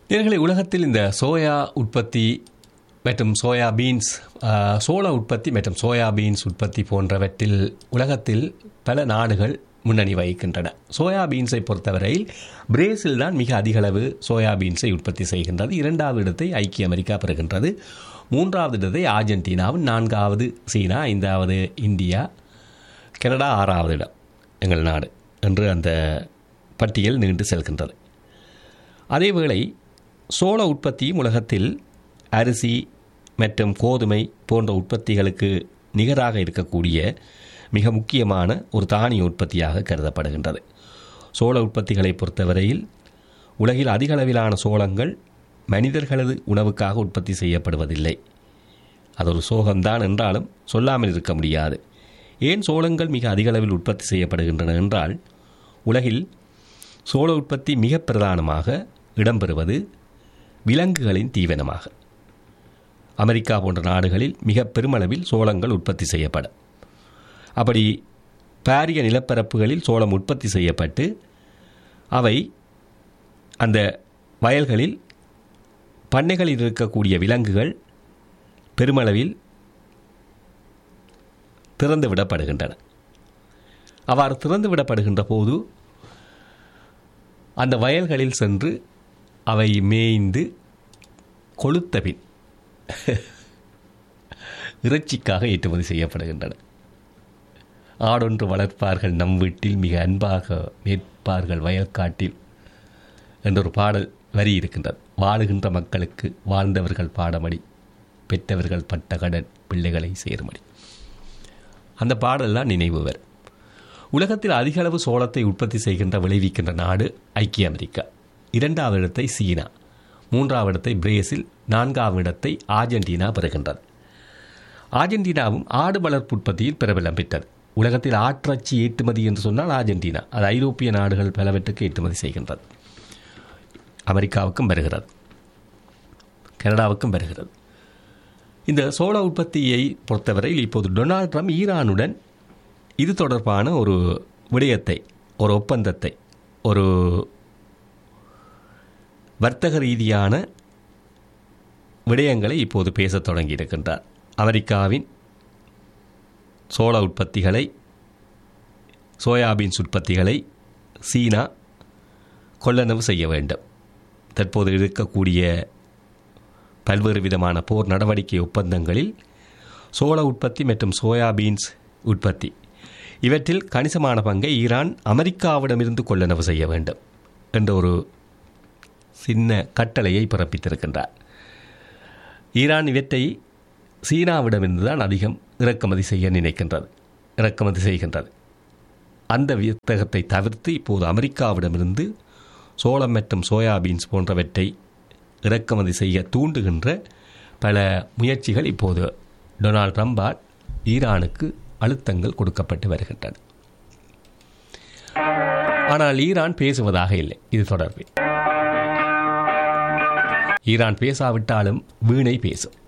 நேர்களை உலகத்தில் இந்த சோயா உற்பத்தி மற்றும் சோயா பீன்ஸ் ஆஹ், சோள உற்பத்தி மற்றும் சோயா பீன்ஸ் உற்பத்தி போன்றவற்றில் உலகத்தில் பல நாடுகள் முன்னணி வகிக்கின்றன சோயா பீன்ஸை பொறுத்தவரையில் பிரேசில் தான் மிக அதிக அளவு சோயா பீன்ஸை உற்பத்தி செய்கின்றது இரண்டாவது இடத்தை ஐக்கிய அமெரிக்கா பெறுகின்றது மூன்றாவது இடத்தை ஆர்ஜென்டினாவும் நான்காவது சீனா ஐந்தாவது இந்தியா கனடா ஆறாவது இடம் எங்கள் நாடு என்று அந்த பட்டியல் நீண்டு செல்கின்றது அதேவேளை சோள உற்பத்தியும் உலகத்தில் அரிசி மற்றும் கோதுமை போன்ற உற்பத்திகளுக்கு நிகராக இருக்கக்கூடிய மிக முக்கியமான ஒரு தானிய உற்பத்தியாக கருதப்படுகின்றது சோள உற்பத்திகளை பொறுத்தவரையில் உலகில் அதிக அளவிலான சோளங்கள் மனிதர்களது உணவுக்காக உற்பத்தி செய்யப்படுவதில்லை அது ஒரு சோகம்தான் என்றாலும் சொல்லாமல் இருக்க முடியாது ஏன் சோளங்கள் மிக அதிக அளவில் உற்பத்தி செய்யப்படுகின்றன என்றால் உலகில் சோள உற்பத்தி மிக பிரதானமாக இடம்பெறுவது விலங்குகளின் தீவனமாக அமெரிக்கா போன்ற நாடுகளில் மிக பெருமளவில் சோளங்கள் உற்பத்தி செய்யப்படும் அப்படி பாரிய நிலப்பரப்புகளில் சோளம் உற்பத்தி செய்யப்பட்டு அவை அந்த வயல்களில் பண்ணைகளில் இருக்கக்கூடிய விலங்குகள் பெருமளவில் திறந்து விடப்படுகின்றன அவ்வாறு திறந்து விடப்படுகின்ற போது அந்த வயல்களில் சென்று அவை மேய்ந்து கொளுத்த பின் இறைச்சிக்காக ஏற்றுமதி செய்யப்படுகின்றன ஆடொன்று வளர்ப்பார்கள் நம் வீட்டில் மிக அன்பாக மேற்பார்கள் வயல்காட்டில் என்றொரு பாடல் வரி இருக்கின்றது வாழுகின்ற மக்களுக்கு வாழ்ந்தவர்கள் பாடமடி பெற்றவர்கள் பட்ட கடன் பிள்ளைகளை சேர்மடி அந்த பாடல்லாம் நினைவு வரும் உலகத்தில் அதிக அளவு சோளத்தை உற்பத்தி செய்கின்ற விளைவிக்கின்ற நாடு ஐக்கிய அமெரிக்கா இரண்டாவது இடத்தை சீனா மூன்றாவது இடத்தை பிரேசில் நான்காவது இடத்தை ஆர்ஜென்டினா பெறுகின்றது ஆர்ஜென்டினாவும் ஆடு வளர்ப்பு உற்பத்தியில் பிரபலம் பெற்றது உலகத்தில் ஆட்டிறைச்சி ஏற்றுமதி என்று சொன்னால் ஆர்ஜென்டினா அது ஐரோப்பிய நாடுகள் பலவற்றுக்கு ஏற்றுமதி செய்கின்றது அமெரிக்காவுக்கும் வருகிறது கனடாவுக்கும் வருகிறது இந்த சோள உற்பத்தியை பொறுத்தவரையில் இப்போது டொனால்ட் ட்ரம்ப் ஈரானுடன் இது தொடர்பான ஒரு விடயத்தை ஒரு ஒப்பந்தத்தை ஒரு வர்த்தக ரீதியான விடயங்களை இப்போது பேசத் தொடங்கியிருக்கின்றார் அமெரிக்காவின் சோள உற்பத்திகளை சோயாபீன்ஸ் உற்பத்திகளை சீனா கொள்ளளவு செய்ய வேண்டும் தற்போது இருக்கக்கூடிய பல்வேறு விதமான போர் நடவடிக்கை ஒப்பந்தங்களில் சோள உற்பத்தி மற்றும் சோயாபீன்ஸ் உற்பத்தி இவற்றில் கணிசமான பங்கை ஈரான் அமெரிக்காவிடமிருந்து கொள்ளளவு செய்ய வேண்டும் என்ற ஒரு சின்ன கட்டளையை பிறப்பித்திருக்கின்றார் ஈரான் இவற்றை சீனாவிடமிருந்து தான் அதிகம் இறக்குமதி செய்ய நினைக்கின்றது இறக்குமதி செய்கின்றது அந்த வித்தகத்தை தவிர்த்து இப்போது அமெரிக்காவிடமிருந்து சோளம் மற்றும் சோயாபீன்ஸ் போன்றவற்றை இறக்குமதி செய்ய தூண்டுகின்ற பல முயற்சிகள் இப்போது டொனால்ட் ட்ரம்பால் ஈரானுக்கு அழுத்தங்கள் கொடுக்கப்பட்டு வருகின்றன ஆனால் ஈரான் பேசுவதாக இல்லை இது தொடர்பில் ஈரான் பேசாவிட்டாலும் வீணை பேசும்